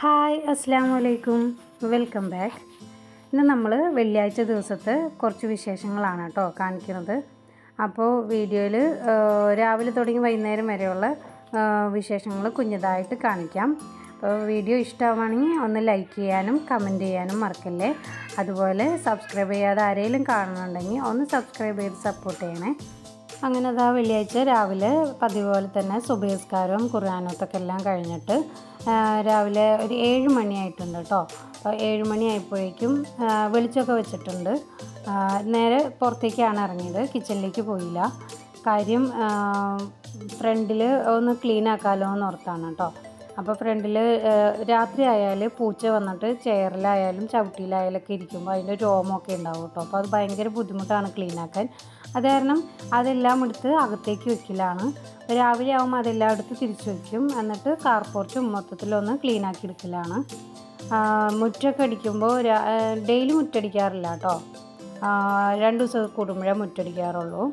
Hi അസ്സാം വലൈക്കും welcome back ഇന്ന് നമ്മൾ വെള്ളിയാഴ്ച ദിവസത്തെ കുറച്ച് വിശേഷങ്ങളാണ് കേട്ടോ കാണിക്കുന്നത് അപ്പോൾ വീഡിയോയിൽ രാവിലെ തുടങ്ങി വൈകുന്നേരം വരെയുള്ള വിശേഷങ്ങൾ കുഞ്ഞതായിട്ട് കാണിക്കാം അപ്പോൾ വീഡിയോ ഇഷ്ടമാണെങ്കിൽ ഒന്ന് ലൈക്ക് ചെയ്യാനും കമൻറ്റ് ചെയ്യാനും മറക്കല്ലേ അതുപോലെ സബ്സ്ക്രൈബ് ചെയ്യാതെ ആരെങ്കിലും കാണുന്നുണ്ടെങ്കിൽ ഒന്ന് സബ്സ്ക്രൈബ് ചെയ്ത് സപ്പോർട്ട് ചെയ്യണേ അങ്ങനെ അതാ വെള്ളിയാഴ്ച രാവിലെ പതിവ് പോലെ തന്നെ സുബഹിസ്കാരവും ഖുർആാനത്തൊക്കെ എല്ലാം കഴിഞ്ഞിട്ട് ആ, രാവിലെ ഒരു ഏഴ് മണിയായിട്ടുണ്ട് കേട്ടോ അപ്പോൾ ഏഴ് മണിയായപ്പോഴേക്കും ആ, വെളിച്ചമൊക്കെ വെച്ചിട്ടുണ്ട് ആ, നേരെ പുറത്തേക്കാണ് ഇറങ്ങിയത് കിച്ചണിലേക്ക് പോയില്ല കാര്യം ഫ്രണ്ടിൽ ഒന്ന് ക്ലീൻ ആക്കാമല്ലോ എന്ന് ഓർത്താണ് കേട്ടോ അപ്പോൾ ഫ്രണ്ടിൽ രാത്രി ആയാൽ പൂച്ച വന്നിട്ട് ചെയറിലായാലും ചവിട്ടിയിലായാലൊക്കെ ഇരിക്കുമ്പോൾ അതിൻ്റെ രോമമൊക്കെ ഉണ്ടാവും കേട്ടോ അപ്പോൾ അത് ഭയങ്കര ബുദ്ധിമുട്ടാണ് ക്ലീൻ ആക്കാൻ അത് കാരണം അതെല്ലാം എടുത്ത് അകത്തേക്ക് വെക്കലാണ് രാവിലെ ആകുമ്പോൾ അതെല്ലാം എടുത്ത് തിരിച്ചു വയ്ക്കും എന്നിട്ട് കാർ പോർച്ചും മൊത്തത്തിലൊന്ന് ക്ലീൻ ആക്കി എടുക്കലാണ് ആ, മുറ്റമൊക്കെ അടിക്കുമ്പോൾ ഡെയിലി മുറ്റടിക്കാറില്ല കേട്ടോ ആ, രണ്ട് ദിവസം കൂടുമ്പോഴേ മുറ്റടിക്കാറുള്ളൂ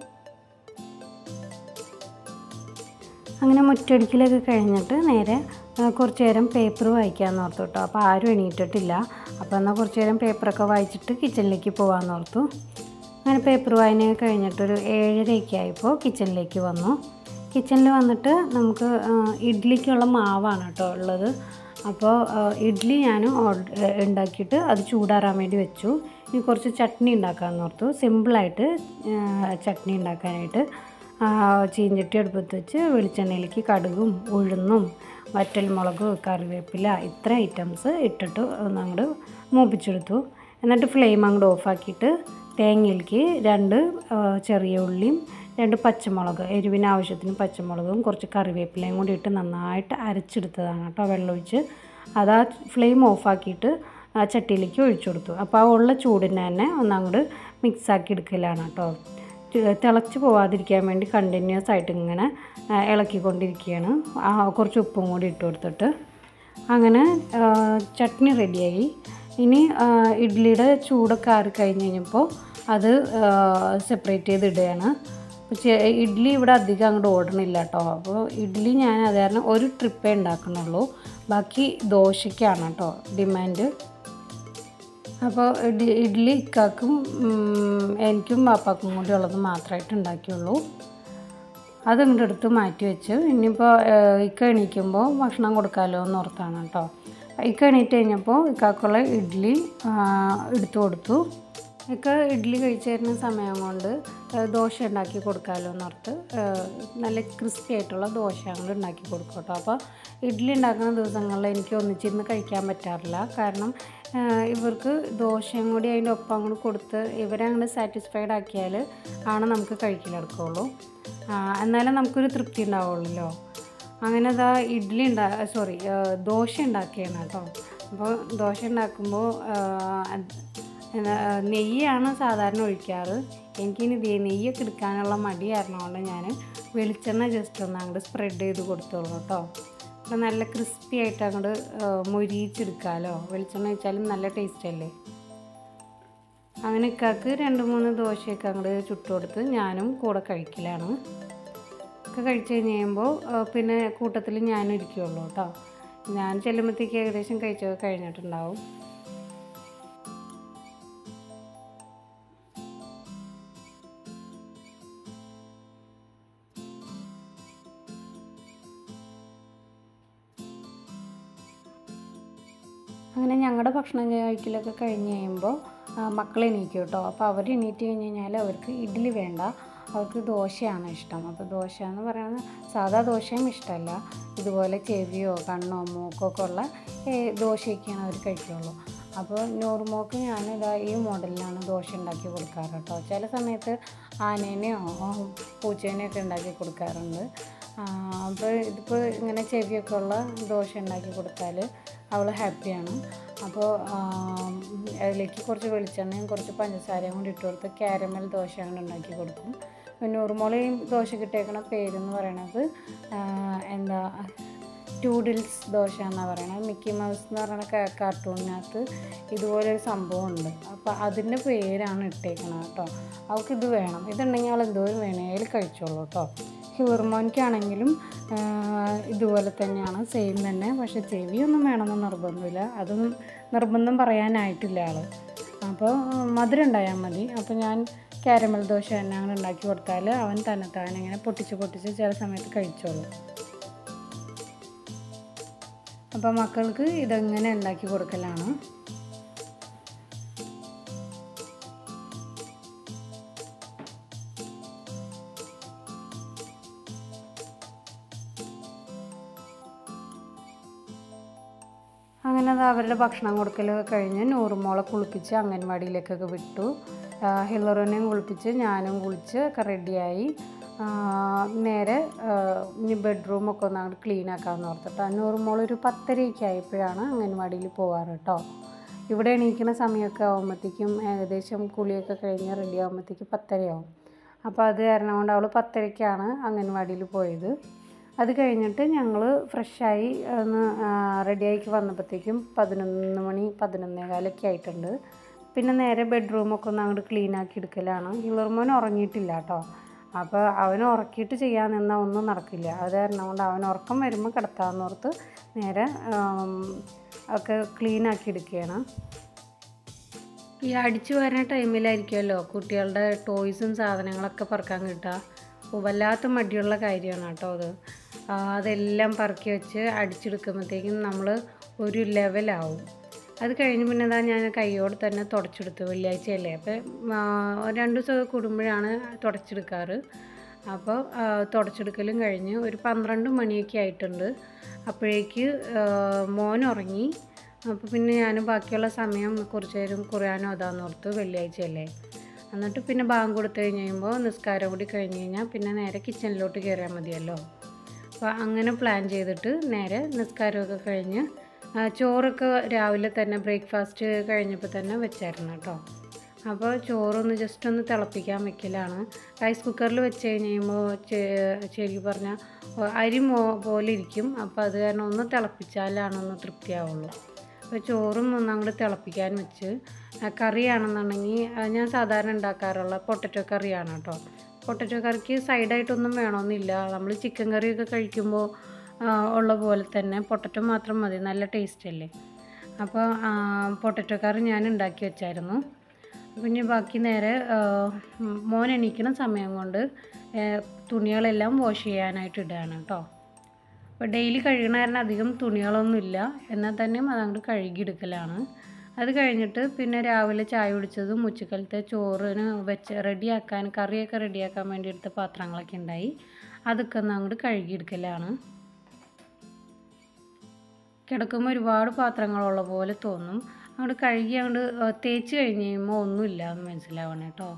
അങ്ങനെ മുറ്റടിക്കലൊക്കെ കഴിഞ്ഞിട്ട് നേരെ ആ, കുറച്ച് നേരം പേപ്പർ വായിക്കാമെന്ന് ഓർത്തു കേട്ടോ അപ്പോൾ ആരും എണീറ്റിട്ടില്ല അപ്പോൾ എന്നാൽ കുറച്ച് നേരം പേപ്പറൊക്കെ വായിച്ചിട്ട് കിച്ചണിലേക്ക് പോകാമെന്ന് ഓർത്തു അങ്ങനെ പേപ്പർ വായനയൊക്കെ കഴിഞ്ഞിട്ടൊരു ഏഴരയൊക്കെ ആയപ്പോൾ കിച്ചണിലേക്ക് വന്നു കിച്ചണിൽ വന്നിട്ട് നമുക്ക് ആ, ഇഡ്ഡലിക്കുള്ള മാവാണ് കേട്ടോ ഉള്ളത് അപ്പോൾ ആ, ഇഡ്ഡലി ഞാൻ ഓർഡർ ഉണ്ടാക്കിയിട്ട് അത് ചൂടാറാൻ വേണ്ടി വെച്ചു ഇനി കുറച്ച് ചട്നി ഉണ്ടാക്കാമെന്ന് ഓർത്തു സിമ്പിളായിട്ട് ആ, ചട്നി ഉണ്ടാക്കാനായിട്ട് ആ, ചീഞ്ചട്ടി അടുപ്പത്ത് വെച്ച് വെളിച്ചെണ്ണയിലേക്ക് കടുകും ഉഴുന്നും വറ്റൽമുളക് കറിവേപ്പില ഇത്ര ഐറ്റംസ് ഇട്ടിട്ട് ഒന്ന് അങ്ങോട്ട് മൂപ്പിച്ചെടുത്തു എന്നിട്ട് ഫ്ലെയിം അങ്ങോട്ട് ഓഫാക്കിയിട്ട് തേങ്ങയിലേക്ക് രണ്ട് ആ, ചെറിയ ഉള്ളിയും രണ്ട് പച്ചമുളക് എരിവിന് ആവശ്യത്തിന് പച്ചമുളകും കുറച്ച് കറിവേപ്പിലയും കൂടി ഇട്ട് നന്നായിട്ട് അരച്ചെടുത്തതാണ് കേട്ടോ വെള്ളമൊഴിച്ച് അത് ആ ഫ്ലെയിം ഓഫാക്കിയിട്ട് ആ ചട്ടിയിലേക്ക് ഒഴിച്ചു കൊടുത്തു അപ്പോൾ ആ ഉള്ള ചൂടിന് തന്നെ ഒന്നങ്ങോട്ട് മിക്സാക്കി എടുക്കലാണ് കേട്ടോ തി- തിളച്ച് പോവാതിരിക്കാൻ വേണ്ടി കണ്ടിന്യൂസ് ആയിട്ട് ഇങ്ങനെ ആ, ഇളക്കിക്കൊണ്ടിരിക്കുകയാണ് ആ, കുറച്ച് ഉപ്പും കൂടി ഇട്ട് കൊടുത്തിട്ട് അങ്ങനെ ആ, ചട്നി റെഡിയായി ഇനി ആ, ഇഡ്ഡലിയുടെ ചൂടൊക്കെ ആറി കഴിഞ്ഞ് കഴിഞ്ഞപ്പോൾ അത് സെപ്പറേറ്റ് ചെയ്ത് ഇടുകയാണ് പക്ഷേ ഇഡ്ഡലി ഇവിടെ അധികം അങ്ങോട്ട് ഓടണില്ല കേട്ടോ അപ്പോൾ ഇഡ്ഡലി ഞാൻ അത് കാരണം ഒരു ട്രിപ്പേ ഉണ്ടാക്കുന്നുള്ളൂ ബാക്കി ദോശയ്ക്കാണ് കേട്ടോ ഡിമാൻഡ് അപ്പോൾ ഇഡ്ഡലി ഇഡ്ഡലി ഇക്കാക്കും ഉം, എനിക്കും പാപ്പാക്കും കൂടി ഉള്ളത് മാത്രമായിട്ട് ഉണ്ടാക്കിയുള്ളൂ അത് ഇങ്ങോട്ട് എടുത്ത് മാറ്റി വെച്ച് ഇനിയിപ്പോൾ ഇക്ക എണീക്കുമ്പോൾ ഭക്ഷണം കൊടുക്കാമല്ലോ എന്ന് ഓർത്താണ് കേട്ടോ ഇക്ക എണീറ്റ് കഴിഞ്ഞപ്പോൾ ഇക്കാക്കുള്ള ഇഡ്ഡലി ആ, എടുത്തു കൊടുത്തു ഇക്ക ഇഡ്ഡലി കഴിച്ച് തരുന്ന സമയം കൊണ്ട് ആ, ദോശ ഉണ്ടാക്കി കൊടുക്കാമല്ലോ എന്ന് ഓർത്ത് ആ, നല്ല ക്രിസ്പി ആയിട്ടുള്ള ദോശ അങ്ങോട്ട് ഉണ്ടാക്കി കൊടുക്കും കേട്ടോ അപ്പോൾ ഇഡ്ഡലി ഉണ്ടാക്കുന്ന ദിവസങ്ങളിൽ എനിക്ക് ഒന്നിച്ചിരുന്ന് കഴിക്കാൻ പറ്റാറില്ല കാരണം ആ, ഇവർക്ക് ദോശയും കൂടി അതിൻ്റെ ഒപ്പം അങ്ങോട്ട് കൊടുത്ത് ഇവരെ അങ്ങോട്ട് സാറ്റിസ്ഫൈഡ് ആക്കിയാൽ ആണ് നമുക്ക് കഴിക്കലെടുക്കുള്ളൂ ആ, എന്നാലേ നമുക്കൊരു തൃപ്തി ഉണ്ടാവുള്ളൂല്ലോ അങ്ങനെ അതാ ഇഡ്ഡലി ഉണ്ടാ സോറി ദോശ ഉണ്ടാക്കിയാണ് കേട്ടോ അപ്പോൾ ദോശ ഉണ്ടാക്കുമ്പോൾ എന്താ, നെയ്യാണ് സാധാരണ ഒഴിക്കാറ് എനിക്കിനി ദേ നെയ്യൊക്കെ എടുക്കാനുള്ള മടി കാരണമാണ് ഞാൻ വെളിച്ചെണ്ണ ജസ്റ്റ് ഒന്ന് അങ്ങോട്ട് സ്പ്രെഡ് ചെയ്ത് കൊടുത്തോളൂ കേട്ടോ അപ്പോൾ നല്ല ക്രിസ്പി ആയിട്ട് അങ്ങോട്ട് മൊരിയിച്ചെടുക്കാമല്ലോ വെളിച്ചെണ്ണ ഒഴിച്ചാലും നല്ല ടേസ്റ്റ് അല്ലേ അങ്ങനെ ഇക്കാക്ക് രണ്ട് മൂന്ന് ദോശയൊക്കെ അങ്ങോട്ട് ചുട്ടു കൊടുത്ത് ഞാനും കൂടെ കഴിക്കലാണ് ഒക്കെ കഴിച്ച് കഴിഞ്ഞ് കഴിയുമ്പോൾ ആ, പിന്നെ കൂട്ടത്തിൽ ഞാനും ഇരിക്കുകയുള്ളൂ കേട്ടോ ഞാൻ ചെല്ലുമ്പോഴത്തേക്ക് ഏകദേശം കഴിച്ചൊക്കെ കഴിഞ്ഞിട്ടുണ്ടാവും അങ്ങനെ ഞങ്ങളുടെ ഭക്ഷണം കഴിക്കലൊക്കെ കഴിഞ്ഞ് കഴിയുമ്പോൾ മക്കൾ എണീക്കും കേട്ടോ അപ്പോൾ അവർ എണീറ്റ് കഴിഞ്ഞ് കഴിഞ്ഞാൽ അവർക്ക് ഇഡ്ഡലി വേണ്ട അവർക്ക് ദോശയാണ് ഇഷ്ടം അപ്പോൾ ദോശ എന്ന് പറയുന്നത് സാധാ ദോശയും ഇഷ്ടമല്ല ഇതുപോലെ ചെവിയോ കണ്ണോ മൂക്കോ ഒക്കെ ഉള്ള ഏ, ദോശയൊക്കെയാണ് അവർ കഴിക്കുള്ളൂ അപ്പോൾ നോർമോക്ക് ഞാൻ ഇതാ ഈ മോഡലിലാണ് ദോശ ഉണ്ടാക്കി കൊടുക്കാറ് കേട്ടോ ചില സമയത്ത് ആനേനെയോ പൂച്ചേനെയോ ഒക്കെ ഉണ്ടാക്കി കൊടുക്കാറുണ്ട് ആ, അപ്പോൾ ഇതിപ്പോൾ ഇങ്ങനെ ചെവിയൊക്കെ ഉള്ള ദോശ ഉണ്ടാക്കി കൊടുത്താൽ അവൾ ഹാപ്പിയാണ് അപ്പോൾ അതിലേക്ക് കുറച്ച് വെളിച്ചെണ്ണയും കുറച്ച് പഞ്ചസാരയും കൂടി ഇട്ട് കൊടുത്ത് കാരമൽ ദോശ അങ്ങനെ ഉണ്ടാക്കി കൊടുക്കും നോർമോളയും ദോശ കിട്ടിയേക്കണ പേരെന്ന് പറയണത് ആ, എന്താ ടൂഡിൽസ് ദോശ എന്നാണ് പറയണത് മിക്കി മൗസ് എന്ന് പറയുന്ന കാ- കാർട്ടൂണിനകത്ത് ഇതുപോലൊരു സംഭവമുണ്ട് അപ്പോൾ അതിൻ്റെ പേരാണ് ഇട്ടേക്കണത് കേട്ടോ അവൾക്ക് ഇത് വേണം ഇതുണ്ടെങ്കിൽ അവൾ എന്തോരം വേണേലും കഴിച്ചോളൂ കേട്ടോ ഹിവർമോനിക്കാണെങ്കിലും ഇതുപോലെ തന്നെയാണ് സെയിം തന്നെ പക്ഷേ ചെവിയൊന്നും വേണമെന്ന് നിർബന്ധമില്ല അതൊന്നും നിർബന്ധം പറയാനായിട്ടില്ല ആൾ അപ്പോൾ മധുരം ഉണ്ടായാൽ മതി അപ്പോൾ ഞാൻ കാരമൽ ദോശ തന്നെ അങ്ങനെ ഉണ്ടാക്കി കൊടുത്താൽ അവൻ തന്നെത്താനെ ഇങ്ങനെ പൊട്ടിച്ച് പൊട്ടിച്ച് ചില സമയത്ത് കഴിച്ചോളും അപ്പോൾ മക്കൾക്ക് ഇതെങ്ങനെ ഉണ്ടാക്കി കൊടുക്കലാണ് അങ്ങനെ അത് അവരുടെ ഭക്ഷണം കൊടുക്കലൊക്കെ കഴിഞ്ഞ് നൂറുമോളെ കുളിപ്പിച്ച് അംഗൻവാടിയിലേക്കൊക്കെ വിട്ടു ഹില്ലറിനെയും കുളിപ്പിച്ച് ഞാനും കുളിച്ച് ഒക്കെ റെഡിയായി നേരെ ആ, ഇനി ബെഡ്റൂമൊക്കെ ഒന്ന് അങ്ങോട്ട് ക്ലീൻ ആക്കാമെന്ന് ഓർത്തിട്ട് നൂറുമോൾ ഒരു പത്തരയൊക്കെ ആയപ്പോഴാണ് അംഗൻവാടിയിൽ പോവാറ് കേട്ടോ ഇവിടെ എണീക്കുന്ന സമയമൊക്കെ ആകുമ്പോഴത്തേക്കും ഏകദേശം കുളിയൊക്കെ കഴിഞ്ഞ് റെഡി ആകുമ്പോഴത്തേക്കും പത്തരയാവും അപ്പോൾ അത് കാരണം കൊണ്ട് അവൾ പത്തരയ്ക്കാണ് അംഗൻവാടിയിൽ പോയത് അത് കഴിഞ്ഞിട്ട് ഞങ്ങൾ ഫ്രഷായി ഒന്ന് റെഡിയാക്കി വന്നപ്പോഴത്തേക്കും പതിനൊന്ന് മണി പതിനൊന്നേ കാലൊക്കെ ആയിട്ടുണ്ട് പിന്നെ നേരെ ബെഡ്റൂമൊക്കെ ഒന്ന് അങ്ങോട്ട് ക്ലീൻ ആക്കി എടുക്കലാണ് ഹിളർമോൻ ഉറങ്ങിയിട്ടില്ല കേട്ടോ അപ്പോൾ അവനെ ഉറക്കിയിട്ട് ചെയ്യാൻ നിന്നാൽ ഒന്നും നടക്കില്ല അത് കാരണം കൊണ്ട് അവൻ ഉറക്കം വരുമ്പോൾ കിടത്താമെന്ന് ഓർത്ത് നേരെ ആം, ഒക്കെ ക്ലീൻ ആക്കി എടുക്കുകയാണ് ഈ അടിച്ചു വരുന്ന ടൈമിലായിരിക്കുമല്ലോ കുട്ടികളുടെ ടോയ്സും സാധനങ്ങളൊക്കെ പറക്കാൻ കിട്ടുക വല്ലാത്ത മടിയുള്ള കാര്യമാണ് കേട്ടോ അത് ആ, അതെല്ലാം പറക്കി വെച്ച് അടിച്ചെടുക്കുമ്പോഴത്തേക്കും നമ്മൾ ഒരു ലെവലാവും അത് കഴിഞ്ഞ് പിന്നെ എന്താ ഞാൻ കൈയോട് തന്നെ തുടച്ചെടുത്തു വെള്ളിയാഴ്ചയല്ലേ അപ്പോൾ രണ്ട് ദിവസം കൂടുമ്പോഴാണ് തുടച്ചെടുക്കാറ് അപ്പോൾ ആ, തുടച്ചെടുക്കലും കഴിഞ്ഞ് ഒരു പന്ത്രണ്ട് മണിയൊക്കെ ആയിട്ടുണ്ട് അപ്പോഴേക്ക് ആ, മോൻ ഉറങ്ങി അപ്പോൾ പിന്നെ ഞാൻ ബാക്കിയുള്ള സമയം കുറച്ച് നേരം കുറയാനോ അതാന്ന് ഓർത്ത് വെള്ളിയാഴ്ചയല്ലേ എന്നിട്ട് പിന്നെ ബാങ്ക് കൊടുത്തു കഴിഞ്ഞ് കഴിയുമ്പോൾ നിസ്കാരം കൂടി കഴിഞ്ഞ് കഴിഞ്ഞാൽ പിന്നെ നേരെ കിച്ചണിലോട്ട് കയറിയാൽ മതിയല്ലോ അപ്പോൾ അങ്ങനെ പ്ലാൻ ചെയ്തിട്ട് നേരെ നിസ്കാരമൊക്കെ കഴിഞ്ഞ് ആ, ചോറൊക്കെ രാവിലെ തന്നെ ബ്രേക്ക്ഫാസ്റ്റ് കഴിഞ്ഞപ്പോൾ തന്നെ വെച്ചായിരുന്നു കേട്ടോ അപ്പോൾ ചോറൊന്ന് ജസ്റ്റ് ഒന്ന് തിളപ്പിക്കാൻ വെക്കലാണ് റൈസ് കുക്കറിൽ വെച്ച് കഴിഞ്ഞ് കഴിയുമ്പോൾ ശരിക്കും പറഞ്ഞാൽ അരി മോ പോലെ ഇരിക്കും അപ്പോൾ അത് കാരണം ഒന്ന് തിളപ്പിച്ചാലാണ് ഒന്ന് തൃപ്തിയാവുള്ളൂ അപ്പോൾ ചോറും ഒന്നങ്ങോട്ട് തിളപ്പിക്കാൻ വെച്ച് ആ, കറിയാണെന്നുണ്ടെങ്കിൽ ആ, ഞാൻ സാധാരണ ഉണ്ടാക്കാറുള്ള പൊട്ടറ്റോ കറിയാണ് കേട്ടോ പൊട്ടറ്റോ കറിക്ക് സൈഡായിട്ടൊന്നും വേണമെന്നില്ല നമ്മൾ ചിക്കൻ കറിയൊക്കെ കഴിക്കുമ്പോൾ ആ, ഉള്ള പോലെ തന്നെ പൊട്ടറ്റോ മാത്രം മതി നല്ല ടേസ്റ്റ് അല്ലേ അപ്പോൾ പൊട്ടറ്റോ കറി ഞാൻ ഉണ്ടാക്കി വെച്ചായിരുന്നു പിന്നെ ബാക്കി നേരെ ആ, ഉം, മോൻ എണീക്കുന്ന സമയം കൊണ്ട് ഏ, തുണികളെല്ലാം വാഷ് ചെയ്യാനായിട്ട് ഇടുകയാണ് കേട്ടോ അപ്പോൾ ഡെയിലി കഴുകണ കാരണം അധികം തുണികളൊന്നുമില്ല എന്നാൽ തന്നെയും അതങ്ങോട്ട് കഴുകിയെടുക്കലാണ് അത് കഴിഞ്ഞിട്ട് പിന്നെ രാവിലെ ചായ കുടിച്ചതും ഉച്ചക്കലത്തെ ചോറിന് വെച്ച് റെഡിയാക്കാൻ കറിയൊക്കെ റെഡിയാക്കാൻ വേണ്ടി എടുത്ത പാത്രങ്ങളൊക്കെ ഉണ്ടായി അതൊക്കെ ഒന്ന് അങ്ങോട്ട് കഴുകിയെടുക്കലാണ് കിടക്കുമ്പോൾ ഒരുപാട് പാത്രങ്ങളുള്ള പോലെ തോന്നും അങ്ങോട്ട് കഴുകി അങ്ങോട്ട് തേച്ച് കഴിഞ്ഞ് കഴിയുമ്പോൾ ഒന്നുമില്ല എന്ന് മനസ്സിലാവണം കേട്ടോ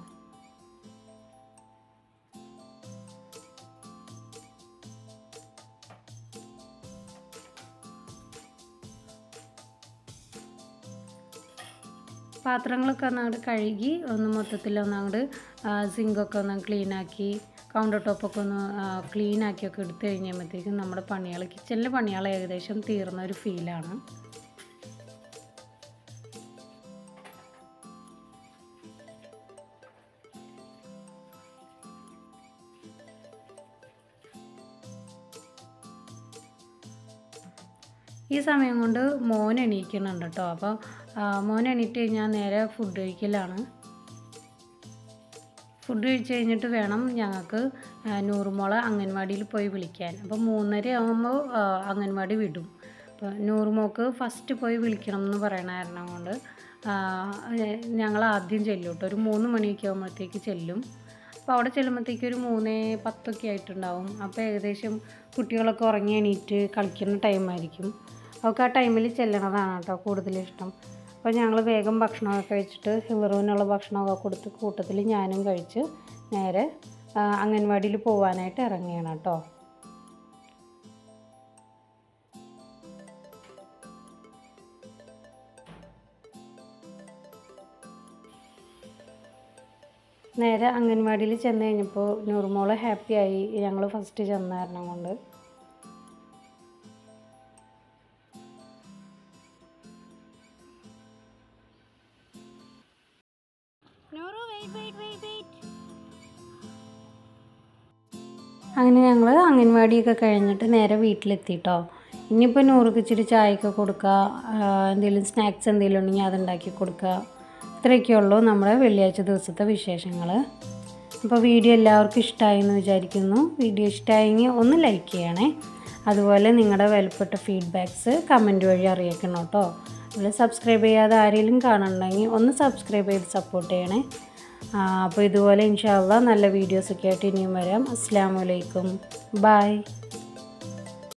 പാത്രങ്ങളൊക്കെ ഒന്ന് അങ്ങോട്ട് കഴുകി ഒന്ന് മൊത്തത്തിൽ ഒന്ന് അങ്ങോട്ട് സിങ്കൊക്കെ ഒന്ന് ക്ലീൻ ആക്കി കൗണ്ടർ ടോപ്പൊക്കെ ഒന്ന് ക്ലീൻ ആക്കിയൊക്കെ എടുത്തു കഴിഞ്ഞപ്പോഴത്തേക്കും നമ്മുടെ പണികൾ കിച്ചണിലെ പണികൾ ഏകദേശം തീർന്ന ഒരു ഫീലാണ് ഈ സമയം കൊണ്ട് മോൻ എണീക്കുന്നുണ്ട് കേട്ടോ അപ്പോൾ മോൻ എണീറ്റ് കഴിഞ്ഞാൽ നേരെ ഫുഡ് കഴിക്കലാണ് ഫുഡ് കഴിച്ച് കഴിഞ്ഞിട്ട് വേണം ഞങ്ങൾക്ക് നൂറുമോളെ അംഗൻവാടിയിൽ പോയി വിളിക്കാൻ അപ്പോൾ മൂന്നര ആകുമ്പോൾ അംഗൻവാടി വിടും അപ്പോൾ നൂറുമോക്ക് ഫസ്റ്റ് പോയി വിളിക്കണം എന്ന് പറയണ കാരണം കൊണ്ട് ഞങ്ങൾ ആദ്യം ചെല്ലും കേട്ടോ ഒരു മൂന്ന് മണിയൊക്കെ ആകുമ്പോഴത്തേക്ക് ചെല്ലും അപ്പോൾ അവിടെ ചെല്ലുമ്പോഴത്തേക്ക് ഒരു മൂന്നേ പത്തൊക്കെ ആയിട്ടുണ്ടാവും അപ്പോൾ ഏകദേശം കുട്ടികളൊക്കെ ഉറങ്ങി എണീറ്റ് കളിക്കുന്ന ടൈമായിരിക്കും അവൾക്ക് ആ ടൈമിൽ ചെല്ലണതാണ് കേട്ടോ കൂടുതൽ ഇഷ്ടം അപ്പോൾ ഞങ്ങൾ വേഗം ഭക്ഷണമൊക്കെ കഴിച്ചിട്ട് ഹിവറുവിനുള്ള ഭക്ഷണമൊക്കെ കൊടുത്ത് കൂട്ടത്തിൽ ഞാനും കഴിച്ച് നേരെ ആ, അംഗൻവാടിയിൽ പോകാനായിട്ട് ഇറങ്ങുകയാണ് കേട്ടോ നേരെ അംഗൻവാടിയിൽ ചെന്ന് കഴിഞ്ഞപ്പോൾ നൂറുമോള് ഹാപ്പിയായി ഞങ്ങൾ ഫസ്റ്റ് ചെന്ന കാരണം കൊണ്ട് Nuru, wait, wait, wait, wait. അങ്ങനെ ഞങ്ങൾ അംഗൻവാടിയൊക്കെ കഴിഞ്ഞിട്ട് നേരെ വീട്ടിലെത്തിട്ടോ ഇനിയിപ്പോൾ നൂറുക്ക് ഇച്ചിരി ചായയൊക്കെ കൊടുക്കുക എന്തെങ്കിലും സ്നാക്സ് എന്തെങ്കിലും ഉണ്ടെങ്കിൽ അതുണ്ടാക്കി കൊടുക്കുക ഇത്രയൊക്കെ ഉള്ളൂ നമ്മുടെ വെള്ളിയാഴ്ച ദിവസത്തെ വിശേഷങ്ങൾ അപ്പോൾ വീഡിയോ എല്ലാവർക്കും ഇഷ്ടമായി എന്ന് വിചാരിക്കുന്നു വീഡിയോ ഇഷ്ടമായെങ്കിൽ ഒന്ന് ലൈക്ക് ചെയ്യണേ അതുപോലെ നിങ്ങളുടെ വിലപ്പെട്ട ഫീഡ്ബാക്ക്സ് കമൻറ്റ് വഴി അറിയിക്കണം കേട്ടോ അതുപോലെ സബ്സ്ക്രൈബ് ചെയ്യാതെ ആരെങ്കിലും കാണുന്നുണ്ടെങ്കിൽ ഒന്ന് സബ്സ്ക്രൈബ് ചെയ്ത് സപ്പോർട്ട് ചെയ്യണേ അപ്പോൾ ഇതുപോലെ ഇൻഷാല്ല നല്ല വീഡിയോസൊക്കെ ആയിട്ട് ഇനിയും വരാം അസ്സാം വലൈക്കും ബായ്